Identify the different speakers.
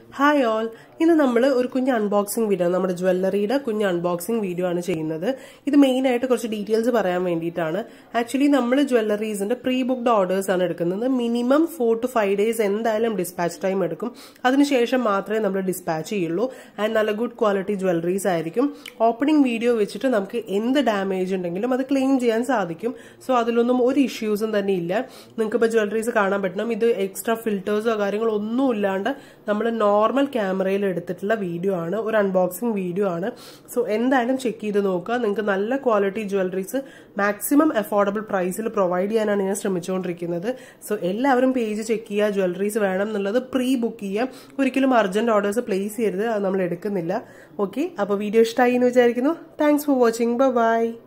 Speaker 1: hi all ഇന്ന് നമ്മൾ ഒരു കുഞ്ഞ് അൺബോക്സിംഗ് വീഡിയോ നമ്മുടെ ജ്വല്ലറിയുടെ കുഞ്ഞ് അൺബോക്സിംഗ് വീഡിയോ ആണ് ചെയ്യുന്നത് ഇത് മെയിൻ ആയിട്ട് കുറച്ച് ഡീറ്റെയിൽസ് പറയാൻ വേണ്ടിയിട്ടാണ് ആക്ച്വലി നമ്മൾ ജ്വല്ലറീസിന്റെ പ്രീ ബുക്ക്ഡ് ഓർഡേഴ്സ് ആണ് എടുക്കുന്നത് minimum four to five days എന്തായാലും ഡിസ്പാച്ച് ടൈം എടുക്കും അതിനുശേഷം മാത്രമേ നമ്മൾ ഡിസ്പാച്ച് ചെയ്യുള്ളൂ ആൻഡ് നല്ല ഗുഡ് ക്വാളിറ്റി ജ്വല്ലറീസ് ആയിരിക്കും ഓപ്പണിംഗ് വീഡിയോ വെച്ചിട്ട് നമുക്ക് എന്ത് ഡാമേജ് ഉണ്ടെങ്കിലും അത് ക്ലെയിം ചെയ്യാൻ സാധിക്കും സോ അതിലൊന്നും ഒരു ഇഷ്യൂസും തന്നെ ഇല്ല നിങ്ങൾക്ക് ഇപ്പോൾ ജ്വല്ലറീസ് കാണാൻ പറ്റണം ഇത് എക്സ്ട്രാ ഫിൽറ്റേഴ്സോ കാര്യങ്ങളോ ഒന്നും ഇല്ലാണ്ട് നമ്മൾ നോർമൽ ക്യാമറയിൽ എടുത്തിട്ടുള്ള വീഡിയോ ആണ് ഒരു അൺബോക്സിംഗ് വീഡിയോ ആണ് സോ എന്തായാലും ചെക്ക് ചെയ്ത് നോക്കുക നിങ്ങൾക്ക് നല്ല ക്വാളിറ്റി ജ്വല്ലറീസ് മാക്സിമം അഫോർഡബിൾ പ്രൈസിൽ പ്രൊവൈഡ് ചെയ്യാനാണ് ഞാൻ ശ്രമിച്ചുകൊണ്ടിരിക്കുന്നത് സോ എല്ലാവരും പേജ് ചെക്ക് ചെയ്യുക ജ്വല്ലറീസ് വേണം എന്നുള്ളത് പ്രീ ബുക്ക് ചെയ്യുക ഒരിക്കലും അർജന്റ് ഓർഡേഴ്സ് പ്ലേസ് ചെയ്യരുത് അത് നമ്മൾ എടുക്കുന്നില്ല ഓക്കെ അപ്പോൾ വീഡിയോ ഇഷ്ടമായി എന്ന് വിചാരിക്കുന്നു താങ്ക്സ് ഫോർ വാച്ചിങ് ബൈ